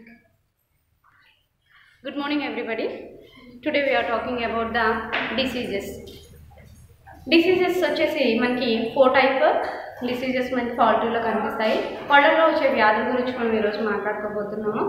Good morning, everybody. Today we are talking about the diseases. Diseases వచ్చేసి మనకి four type diseases మనకి పౌల్ట్రీలో కనిపిస్తాయి పళ్ళల్లో వచ్చే వ్యాధుల గురించి మనం ఈరోజు మాట్లాడుకోబోతున్నాము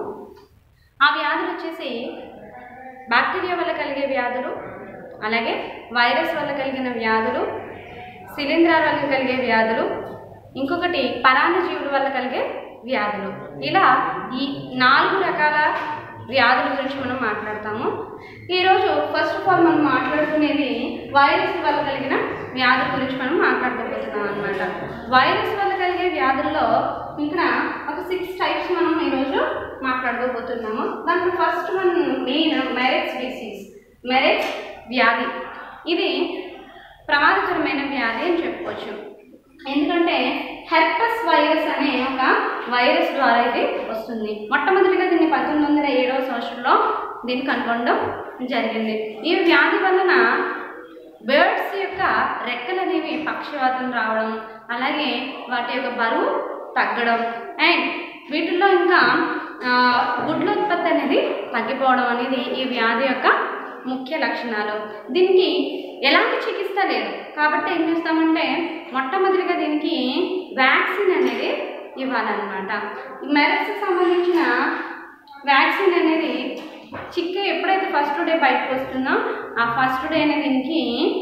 ఆ వ్యాధులు వచ్చేసి బ్యాక్టీరియా వల్ల కలిగే వ్యాధులు అలాగే వైరస్ వల్ల కలిగిన వ్యాధులు శిలీంధ్రాల వల్ల కలిగే వ్యాధులు ఇంకొకటి పరాన్నజీవుల వల్ల కలిగే వ్యాధులు ఇలా ఈ నాలుగు రకాల వ్యాధుల గురించి మనం మాట్లాడతాము ఈరోజు ఫస్ట్ ఆఫ్ ఆల్ మనం మాట్లాడుకునేది వైరస్ వల్ల కలిగిన వ్యాధుల గురించి మనం మాట్లాడుకోబోతున్నాం అనమాట వైరస్ వల్ల కలిగే వ్యాధుల్లో ఇక్కడ ఒక సిక్స్ టైప్స్ మనం ఈరోజు మాట్లాడుకోబోతున్నాము దాంట్లో first one main Marek's disease Marek's వ్యాధి ఇది ప్రమాదకరమైన వ్యాధి అని చెప్పుకోవచ్చు ఎందుకంటే హెర్పస్ వైరస్ అనే ఒక వైరస్ ద్వారా ఇది వస్తుంది మొట్టమొదటిగా దీన్ని పంతొమ్మిది వందల ఏడవ సంవత్సరంలో దీన్ని కనుగొనడం జరిగింది ఈ వ్యాధి వలన బర్డ్స్ యొక్క రెక్కలు అనేవి పక్షవాతం రావడం అలాగే వాటి యొక్క బరువు తగ్గడం అండ్ వీటిల్లో ఇంకా ఆ, గుడ్ల ఉత్పత్తి అనేది తగ్గిపోవడం అనేది ఈ వ్యాధి యొక్క ముఖ్య లక్షణాలు దీనికి ఎలాంటి చికిత్స లేదు కాబట్టి ఏం చేస్తామంటే మొట్టమొదటిగా దీనికి వ్యాక్సిన్ అనేది ఇవ్వాలన్నమాట ఈ మెరక్స్కి సంబంధించిన వ్యాక్సిన్ అనేది చిక్క ఎప్పుడైతే ఫస్ట్ డే బయటకు వస్తుందో ఆ ఫస్ట్ డే అనేది దీనికి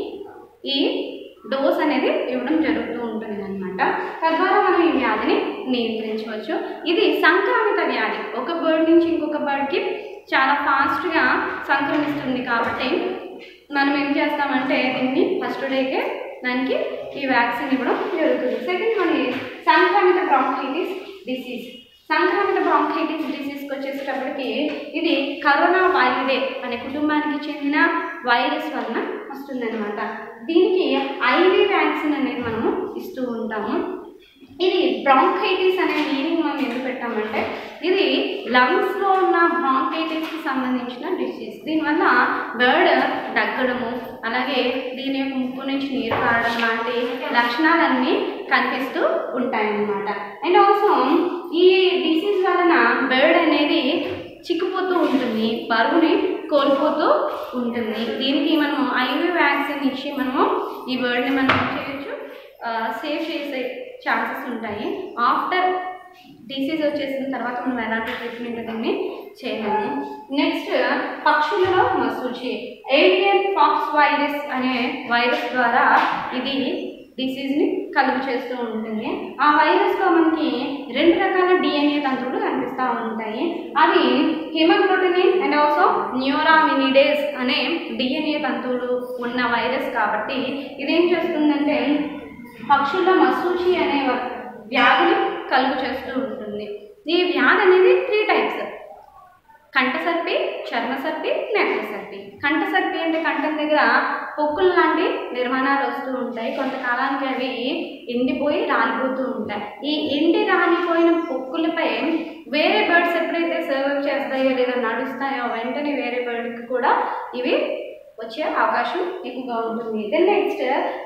ఈ డోస్ అనేది ఇవ్వడం జరుగుతూ ఉంటుంది అనమాట తద్వారా మనం ఈ వ్యాధిని నియంత్రించవచ్చు ఇది సంక్రమిత వ్యాధి ఒక బర్డ్ నుంచి ఇంకొక బర్డ్కి చాలా ఫాస్ట్గా సంక్రమిస్తుంది కాబట్టి మనం ఏం చేస్తామంటే దీన్ని ఫస్ట్ డేకే దానికి ఈ వ్యాక్సిన్ ఇవ్వడం జరుగుతుంది సెకండ్ వన్ సంక్రమిత బ్రాంకైటిస్ డిసీజ్ సంక్రమిత బ్రాంకైటిస్ డిసీజ్కి వచ్చేసేటప్పటికి ఇది కరోనా వైరడే అనే కుటుంబానికి చెందిన వైరస్ వలన వస్తుందన్నమాట దీనికి ఐవి వ్యాక్సిన్ అనేది మనము ఇస్తూ ఉంటాము ఇది బ్రాంకైటిస్ అనే మీనింగ్ మనం ఎందుకు పెట్టామంటే ఇది లంగ్స్లో ఉన్న బ్రాంకైటిస్కి సంబంధించిన డిసీజ్ దీనివల్ల బర్డ్ దగ్గడము అలాగే దీని యొక్క ముక్కు నుంచి నీరు కారడం లాంటి లక్షణాలన్నీ కనిపిస్తూ ఉంటాయన్నమాట అండ్ ఆల్సో ఈ డిసీజ్ వలన బర్డ్ అనేది చిక్కుపోతూ ఉంటుంది బరువుని కోల్పోతూ ఉంటుంది దీనికి మనం ఐవి వ్యాక్సిన్ ఇచ్చి మనము ఈ బర్డ్ని మనం ఏం చేయొచ్చు సేవ్ చేసే ఛాన్సెస్ ఉంటాయి ఆఫ్టర్ డిసీజ్ వచ్చేసిన తర్వాత మనం ఎలాంటి ట్రీట్మెంట్ దీన్ని చేయలేము నెక్స్ట్ పక్షులలో మసూచి ఏవియన్ ఫాక్స్ వైరస్ అనే వైరస్ ద్వారా ఇది డిసీజ్ని కలుగు చేస్తూ ఉంటుంది ఆ వైరస్లో మనకి రెండు రకాల డిఎన్ఏ తంతువులు కనిపిస్తూ ఉంటాయి అవి హిమోగ్లోటినిన్ అండ్ ఆల్సో న్యూరామినిడేస్ అనే డిఎన్ఏ తంతువులు ఉన్న వైరస్ కాబట్టి ఇదేం చేస్తుందంటే పక్షుల్లో మసూచి అనే వ- వ్యాధిని కలుగు చేస్తూ ఉంటుంది ఈ వ్యాధి అనేది త్రీ టైప్స్ కంఠసర్పి చర్మసర్పి నేత్రసర్పి కంఠసర్పి అంటే కంఠం దగ్గర పొక్కులు లాంటి నిర్మాణాలు వస్తూ ఉంటాయి కొంతకాలానికి అవి ఎండిపోయి రాలిపోతూ ఉంటాయి ఈ ఎండి రాలిపోయిన పొక్కులపై వేరే బర్డ్స్ ఎప్పుడైతే సర్వ్ చేస్తాయో లేదా నడుస్తాయో వెంటనే వేరే బర్డ్కి కూడా ఇవి వచ్చే అవకాశం ఎక్కువగా ఉంటుంది దెన్ నెక్స్ట్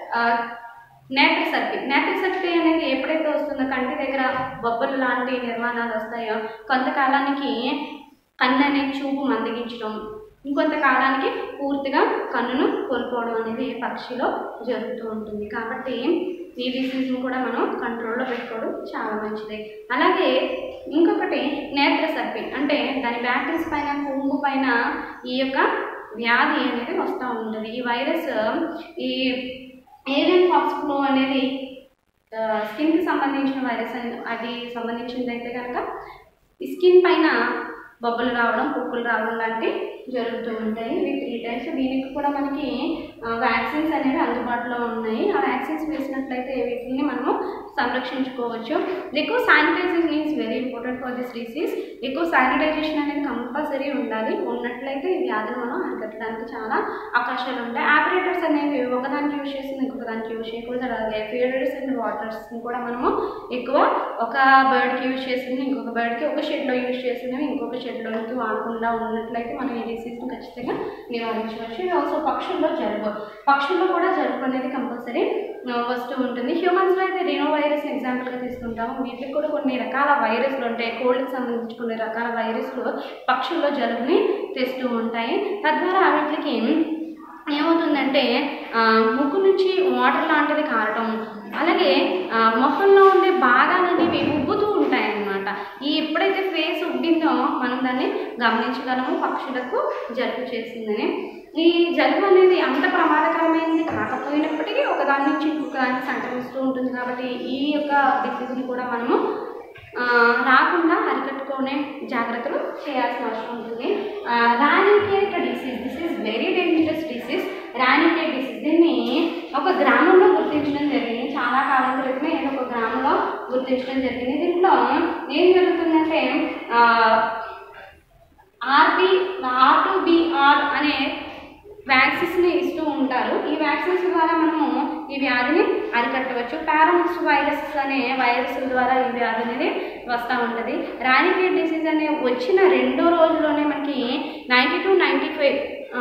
నేత్రసర్పి నేత్రసర్పి అనేది ఎప్పుడైతే వస్తుందో కంటి దగ్గర బొబ్బలు లాంటి నిర్మాణాలు వస్తాయో కొంతకాలానికి కన్ను అనేది చూపు మందగించడం ఇంకొంతకాలానికి పూర్తిగా కన్నును కోల్పోవడం అనేది పక్షిలో జరుగుతూ ఉంటుంది కాబట్టి ఈ డిసీజ్ని కూడా మనం కంట్రోల్లో పెట్టుకోవడం చాలా మంచిది అలాగే ఇంకొకటి నేత్రసర్పి అంటే దాని బ్యాటరీస్ పైన కొమ్ము పైన ఈ యొక్క వ్యాధి అనేది వస్తూ ఉంటుంది ఈ వైరస్ ఈ ఏరియన్ ఫాక్స్ ఫ్లో అనేది స్కిన్కి సంబంధించిన వైరస్ అని అది సంబంధించింది అయితే కనుక ఈ స్కిన్ పైన బొబ్బలు రావడం పుక్కులు రావడం లాంటి జరుగుతూ ఉంటాయి ఇవి త్రీ టైప్స్ దీనికి కూడా మనకి వ్యాక్సిన్స్ అనేవి అందుబాటులో ఉన్నాయి ఆ వ్యాక్సిన్స్ వేసినట్లయితే వీటిని మనము సంరక్షించుకోవచ్చు ఎక్కువ sanitization is very important for this disease ఎక్కువ శానిటైజేషన్ అనేది కంపల్సరీ ఉండాలి ఉన్నట్లయితే ఈ వ్యాధులు మనం అరికట్టడానికి చాలా అవకాశాలు ఉంటాయి ఆపరేటర్స్ అనేవి ఒకదానికి యూజ్ చేసింది ఇంకొక దానికి యూజ్ చేయకూడదు అలాగే ఫీడర్స్ అండ్ వాటర్స్ని కూడా మనము ఎక్కువ ఒక బర్డ్కి యూజ్ చేసింది ఇంకొక బర్డ్కి ఒక షెడ్లో యూజ్ చేసినవి ఇంకొక షెడ్లోకి వాడకుండా ఉన్నట్లయితే మనం ఈ డిసీజ్ని ఖచ్చితంగా నివారించవచ్చు ఇది ఆల్సో పక్షుల్లో జలుబు పక్షుల్లో కూడా జలుబు అనేది కంపల్సరీ ఆ, వస్తూ ఉంటుంది హ్యూమన్స్లో అయితే రినో వైరస్ ఎగ్జాంపుల్గా తీసుకుంటాము వీటికి కూడా కొన్ని రకాల వైరస్లు ఉంటాయి కోల్డ్కి సంబంధించి కొన్ని రకాల వైరస్లు పక్షుల్లో జలుబుని తెస్తూ ఉంటాయి తద్వారా వీటికి ఏమవుతుందంటే ఆ, ముక్కు నుంచి వాటర్ లాంటిది కారటం అలాగే ఆ, మొహంలో ఉండే భాగాలు అనేవి ఉబ్బుతూ ఉంటాయి అన్నమాట ఈ ఎప్పుడైతే ఫేస్ ఉబ్బిందో మనం దాన్ని గమనించగలము పక్షులకు జలుబు చేసిందని ఈ జలుబు అనేది అంత ప్రమాదకరమైనది కాకపోయినప్పటికీ ఒకదాని నుంచి ఇంకొక దానికి సంక్రమిస్తూ ఉంటుంది కాబట్టి ఈ యొక్క డిసీజ్ని కూడా మనము ఆ, రాకుండా అరికట్టుకునే జాగ్రత్తలు చేయాల్సిన అవసరం ఉంటుంది Ranikhet disease this is very dangerous disease Ranikhet disease దీన్ని ఒక గ్రామంలో గుర్తించడం జరిగింది చాలా కాలం క్రితమే ఏదో ఒక గ్రామంలో గుర్తించడం జరిగింది దీంట్లో ఏం జరుగుతుందంటే ఆర్బి ఆర్ టు బిఆర్ అనే వ్యాక్సిన్స్ని ఇస్తూ ఉంటారు ఈ వ్యాక్సిన్స్ ద్వారా మనము ఈ వ్యాధిని అరికట్టవచ్చు పారామిక్స్ వైరస్ అనే వైరస్ ద్వారా ఈ వ్యాధి అనేది వస్తూ ఉంటుంది రానికేట్ డిసీజ్ అనే వచ్చిన రెండో రోజులోనే మనకి నైంటీ టు నైంటీ ఫైవ్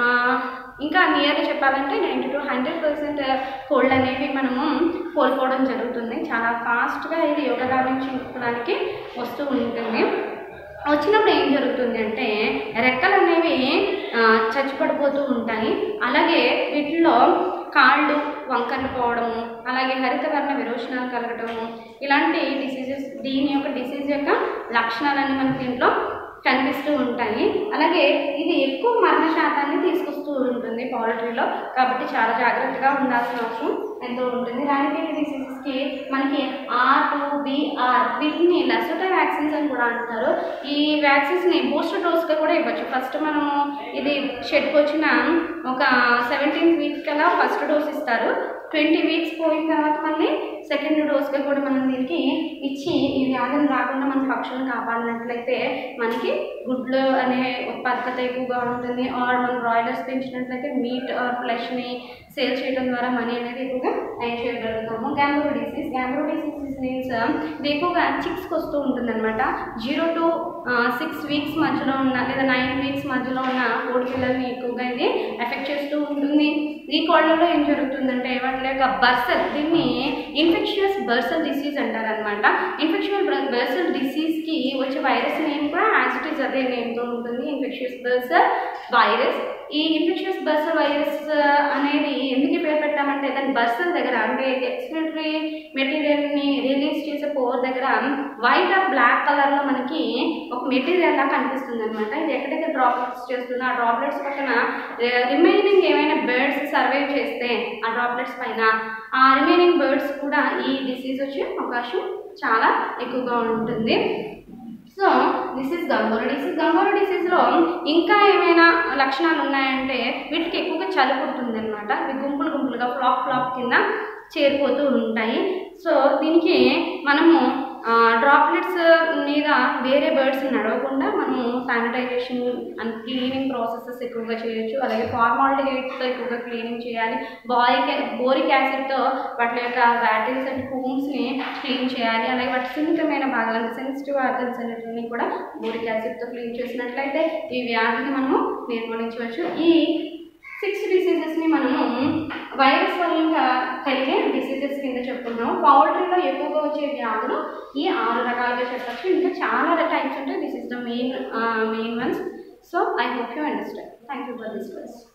ఇంకా నియర్గా చెప్పాలంటే ninety to hundred percent cold అనేవి మనము కోల్పోవడం జరుగుతుంది చాలా ఫాస్ట్గా ఇది యోగదా నుంచి ఇంకొకదానికి వస్తూ ఉంటుంది వచ్చినప్పుడు ఏం జరుగుతుంది అంటే రెక్కలు అనేవి ఆ, చచ్చిపడిపోతూ ఉంటాయి అలాగే వీటిలో కాళ్ళు వంకర్లు పోవడము అలాగే హరితవర్ణ విరోచనాలు కలగడము ఇలాంటి డిసీజెస్ దీని యొక్క డిసీజ్ యొక్క లక్షణాలన్నీ మనకి దీంట్లో కనిపిస్తూ ఉంటాయి అలాగే ఇది ఎక్కువ మరణ శాతాన్ని తీసుకొస్తూ ఉంటుంది పౌల్ట్రీలో కాబట్టి చాలా జాగ్రత్తగా ఉండాల్సిన అవసరం ఎంతో ఉంటుంది రానికేట్ డిసీజెస్కి మనకి ఆర్ టు బిఆర్ వీటిని లసోట వ్యాక్సిన్స్ అని కూడా అంటారు ఈ వ్యాక్సిన్స్ని బూస్టర్ డోస్గా కూడా ఇవ్వచ్చు ఫస్ట్ మనము ఇది షెడ్కి వచ్చిన ఒక సెవెంటీన్త్ వీక్ కల్లా ఫస్ట్ డోస్ ఇస్తారు ట్వంటీ వీక్స్ పోయిన తర్వాత మళ్ళీ సెకండ్ డోస్గా కూడా మనం దీనికి ఇచ్చి ఈ వ్యాధిని రాకుండా మన పక్షులను కాపాడినట్లయితే మనకి గుడ్లు అనే ఉత్పాదకత ఎక్కువగా ఉంటుంది ఆర్ మనం బ్రాయిలర్స్ పెంచినట్లయితే మీట్ ఆర్ ఫ్లెష్ని సేల్ చేయడం ద్వారా మనీ అనేది ఎక్కువగా ఎర్న్ చేయగలుగుతాము Gumboro disease Gumboro disease means ఇది ఎక్కువగా చిక్స్కి వస్తూ ఉంటుంది అనమాట జీరో టు సిక్స్ వీక్స్ మధ్యలో ఉన్న లేదా నైన్ వీక్స్ మధ్యలో ఉన్న కోడి పిల్లల్ని ఎక్కువగా ఇది ఎఫెక్ట్ చేస్తూ ఉంటుంది ఈ కోళ్ళలో ఏం జరుగుతుందంటే వాటి యొక్క బర్సల్ దీన్ని ఇన్ఫెక్షియస్ బర్సల్ డిసీజ్ అంటారు అనమాట ఇన్ఫెక్షియస్ బర్సల్ డిసీజ్కి వచ్చే వైరస్ నేమ్ కూడా యాక్సిటీస్ అదే నేమ్తో ఉంటుంది ఇన్ఫెక్షియస్ బర్సల్ వైరస్ ఈ ఇన్ఫెక్షియస్ బర్సల్ వైరస్ అనేది ఎందుకు పేరు పెట్టామంటే దాని బర్సల్ దగ్గర అంటే ఎక్స్పిరేటరీ మెటీరియల్ని రిలీజ్ చేసే పోర్ దగ్గర వైట్ ఆర్ బ్లాక్ కలర్లో మనకి ఒక మెటీరియల్ లా కనిపిస్తుంది అనమాట ఇది ఎక్కడైతే డ్రాప్లెట్స్ చేస్తుందో ఆ డ్రాప్లెట్స్ పక్కన రిమైనింగ్ ఏమైనా బర్డ్స్ సర్వైవ్ చేస్తే ఆ డ్రాప్లెట్స్ పైన ఆ రిమైనింగ్ బర్డ్స్ కూడా ఈ డిసీజ్ వచ్చే అవకాశం చాలా ఎక్కువగా ఉంటుంది so this is Gumboro disease Gumboro డిసీజ్లో ఇంకా ఏమైనా లక్షణాలు ఉన్నాయంటే వీటికి ఎక్కువగా చలి పుడుతుంది అనమాట ఇవి గుంపులు గుంపులుగా ఫ్లాప్ ఫ్లాప్ కింద చేరిపోతూ ఉంటాయి సో దీనికి మనము డ్రాప్లెట్స్ మీద వేరే బర్డ్స్ నడవకుండా మనము శానిటైజేషన్ అండ్ క్లీనింగ్ ప్రాసెసెస్ ఎక్కువగా చేయొచ్చు అలాగే ఫార్మాలిటీతో ఎక్కువగా క్లీనింగ్ చేయాలి బారిక్ బోరిక్ యాసిడ్తో వాటి యొక్క వ్యాటిల్స్ అండ్ కూమ్స్ని క్లీన్ చేయాలి అలాగే వాటి సున్నితమైన భాగాలు అంటే సెన్సిటివ్ ఆర్గన్స్ అన్నిటిని కూడా బోరిక్ యాసిడ్తో క్లీన్ చేసినట్లయితే ఈ వ్యాధిని మనము నిర్మూలించవచ్చు ఈ సిక్స్ డిసీజెస్ని మనము వైరస్ వల్ల కలిగే డిసీజెస్ కింద చెప్పుకున్నాము పౌల్ట్రీలో ఎక్కువగా వచ్చే వ్యాధులు ఈ ఆరు రకాలుగా చెప్పచ్చు ఇంకా చాలా టైప్స్ ఉంటాయి this is the main main ones so I hope you understand thank you for this question